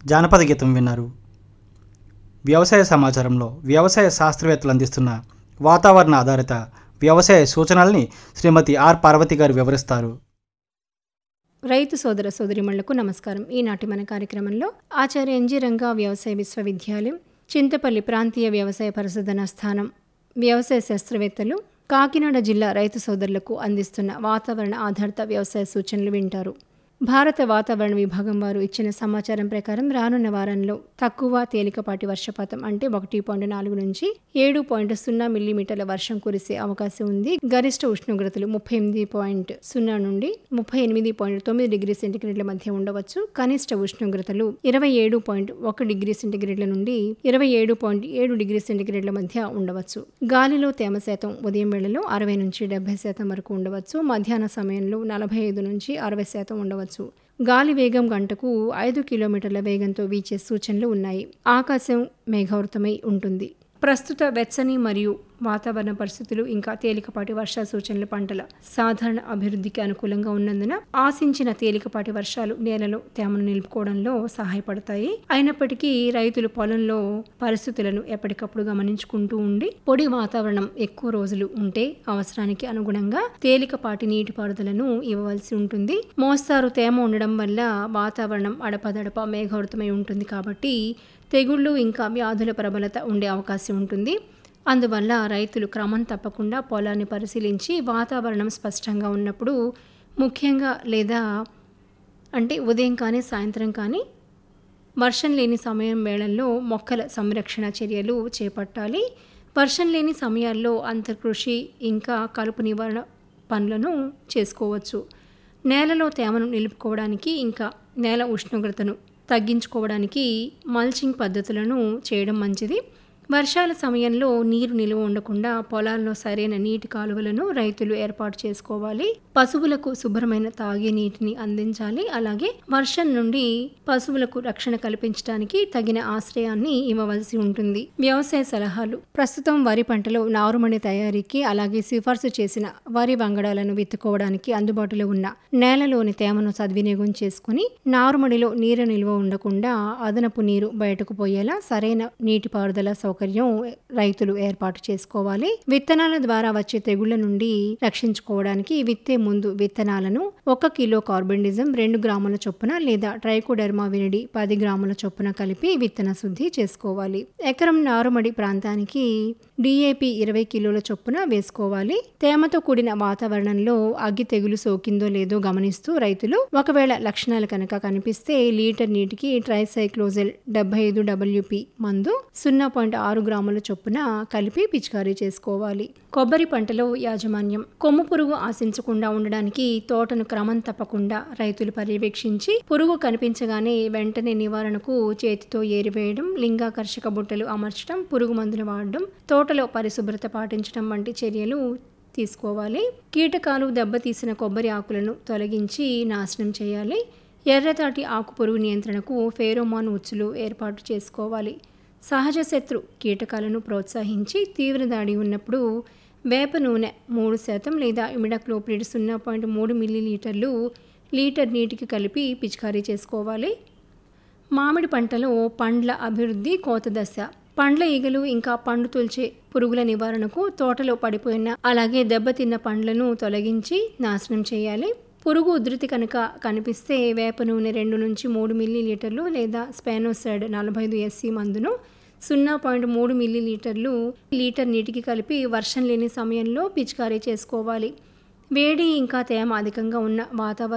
జానపద గీతం విన్నారు వ్యవసాయ సమాచారంలో వ్యవసాయ శాస్త్రవేత్తలు అందిస్తున్న వాతావరణ ఆధారిత వ్యవసాయ సూచనల్ని శ్రీమతి ఆర్ పార్వతి గారు వివరిస్తారు రైతు సోదర సోదరిమణులకు నమస్కారం ఈనాటి మన కార్యక్రమంలో ఆచార్య ఎన్జి రంగా వ్యవసాయ విశ్వవిద్యాలయం చింతపల్లి ప్రాంతీయ వ్యవసాయ పరిశోధన స్థానం వ్యవసాయ శాస్త్రవేత్తలు కాకినాడ జిల్లా రైతు సోదరులకు అందిస్తున్న వాతావరణ ఆధారిత వ్యవసాయ సూచనలు వింటారు భారత వాతావరణ విభాగం వారు ఇచ్చిన సమాచారం ప్రకారం రానున్న వారంలో తక్కువ తేలికపాటి వర్షపాతం అంటే ఒకటి పాయింట్ నాలుగు నుంచి ఏడు పాయింట్ సున్నా మిల్లీమీటర్ల వర్షం కురిసే అవకాశం ఉంది గరిష్ట ఉష్ణోగ్రతలు ముప్పై ఎనిమిది పాయింట్ సున్నా నుండి ముప్పై ఎనిమిది పాయింట్ తొమ్మిది డిగ్రీ సెంటీగ్రేడ్ల మధ్య ఉండవచ్చు కనిష్ట ఉష్ణోగ్రతలు ఇరవై ఏడు పాయింట్ ఒక డిగ్రీ సెంటీగ్రేడ్ల నుండి ఇరవై ఏడు పాయింట్ ఏడు డిగ్రీ సెంటీగ్రేడ్ల మధ్య ఉండవచ్చు గాలిలో తేమ శాతం ఉదయం వేళలో అరవై నుంచి డెబ్బై శాతం వరకు ఉండవచ్చు మధ్యాహ్న సమయంలో నలభై ఐదు నుంచి అరవై శాతం ఉండవచ్చు గాలి వేగం గంటకు ఐదు కిలోమీటర్ల వేగంతో వీచే సూచనలు ఉన్నాయి ఆకాశం మేఘావృతమై ఉంటుంది ప్రస్తుత వెచ్చని మరియు వాతావరణ పరిస్థితులు ఇంకా తేలికపాటి వర్ష సూచనలు పంటల సాధారణ అభివృద్ధికి అనుకూలంగా ఉన్నందున ఆశించిన తేలికపాటి వర్షాలు నేలలో తేమను నిలుపుకోవడంలో సహాయపడతాయి అయినప్పటికీ రైతులు పొలంలో పరిస్థితులను ఎప్పటికప్పుడు గమనించుకుంటూ ఉండి పొడి వాతావరణం ఎక్కువ రోజులు ఉంటే అవసరానికి అనుగుణంగా తేలికపాటి నీటిపారుదలను ఇవ్వవలసి ఉంటుంది మోస్తారు తేమ ఉండడం వల్ల వాతావరణం అడపదడప మేఘావృతమై ఉంటుంది కాబట్టి తెగుళ్ళు ఇంకా వ్యాధుల ప్రబలత ఉండే అవకాశం ఉంటుంది అందువల్ల రైతులు క్రమం తప్పకుండా పొలాన్ని పరిశీలించి వాతావరణం స్పష్టంగా ఉన్నప్పుడు ముఖ్యంగా లేదా అంటే ఉదయం కానీ సాయంత్రం కానీ వర్షం లేని సమయం వేళల్లో మొక్కల సంరక్షణ చర్యలు చేపట్టాలి వర్షం లేని సమయాల్లో అంతర్కృషి ఇంకా కలుపు నివారణ పనులను చేసుకోవచ్చు నేలలో తేమను నిలుపుకోవడానికి ఇంకా నేల ఉష్ణోగ్రతను తగ్గించుకోవడానికి మల్చింగ్ పద్ధతులను చేయడం మంచిది వర్షాల సమయంలో నీరు నిలువ ఉండకుండా పొలాల్లో సరైన నీటి కాలువలను రైతులు ఏర్పాటు చేసుకోవాలి పశువులకు శుభ్రమైన తాగే నీటిని అందించాలి అలాగే వర్షం నుండి పశువులకు రక్షణ కల్పించడానికి తగిన ఆశ్రయాన్ని ఇవ్వవలసి ఉంటుంది వ్యవసాయ సలహాలు ప్రస్తుతం వరి పంటలో నారుమణి తయారీకి అలాగే సిఫార్సు చేసిన వరి వంగడాలను విత్తుకోవడానికి అందుబాటులో ఉన్న నేలలోని తేమను సద్వినియోగం చేసుకుని నారుమడిలో నీరు నిల్వ ఉండకుండా అదనపు నీరు బయటకు పోయేలా సరైన నీటిపారుదల సౌకర్యం రైతులు ఏర్పాటు చేసుకోవాలి విత్తనాల ద్వారా వచ్చే తెగుళ్ల నుండి రక్షించుకోవడానికి విత్తే ముందు విత్తనాలను ఒక కిలో కార్బన్డిజం రెండు గ్రాముల చొప్పున లేదా ట్రైకోడెర్మా వినిడి పది గ్రాముల చొప్పున కలిపి విత్తన శుద్ధి చేసుకోవాలి ఎకరం నారుమడి ప్రాంతానికి డిఏపి ఇరవై కిలోల చొప్పున వేసుకోవాలి తేమతో కూడిన వాతావరణంలో అగ్గి తెగులు సోకిందో లేదో గమనిస్తూ రైతులు ఒకవేళ లక్షణాలు కనుక కనిపిస్తే లీటర్ నీటికి ట్రైసైక్లోజెల్ డెబ్బై ఐదు డబ్ల్యూపి మందు సున్నా పాయింట్ ఆరు గ్రాముల చొప్పున కలిపి పిచికారీ చేసుకోవాలి కొబ్బరి పంటలో యాజమాన్యం కొమ్ము పురుగు ఆశించకుండా ఉండడానికి తోటను క్రమం తప్పకుండా రైతులు పర్యవేక్షించి పురుగు కనిపించగానే వెంటనే నివారణకు చేతితో ఏరివేయడం లింగాకర్షక బుట్టలు అమర్చడం పురుగు మందులు వాడడం తోటలో పరిశుభ్రత పాటించడం వంటి చర్యలు తీసుకోవాలి కీటకాలు దెబ్బతీసిన కొబ్బరి ఆకులను తొలగించి నాశనం చేయాలి ఎర్రతాటి ఆకు పురుగు నియంత్రణకు ఫేరోమాన్ ఉచ్చులు ఏర్పాటు చేసుకోవాలి సహజ శత్రు కీటకాలను ప్రోత్సహించి తీవ్ర దాడి ఉన్నప్పుడు వేప నూనె మూడు శాతం లేదా ఇమిడాక్లోప్రిడ్ సున్నా పాయింట్ మూడు మిల్లీలీటర్లు లీటర్ నీటికి కలిపి పిచికారీ చేసుకోవాలి మామిడి పంటలో పండ్ల అభివృద్ధి కోత దశ పండ్ల ఈగలు ఇంకా పండు తొలిచే పురుగుల నివారణకు తోటలో పడిపోయిన అలాగే దెబ్బతిన్న పండ్లను తొలగించి నాశనం చేయాలి పురుగు ఉధృతి కనుక కనిపిస్తే వేప నూనె రెండు నుంచి మూడు మిల్లీ లీటర్లు లేదా స్పానోసైడ్ నలభై ఐదు ఎస్సీ మందును సున్నా పాయింట్ మూడు మిల్లీ లీటర్లు లీటర్ నీటికి కలిపి వర్షం లేని సమయంలో పిచికారీ చేసుకోవాలి వేడి ఇంకా తేమ అధికంగా ఉన్న వాతావరణం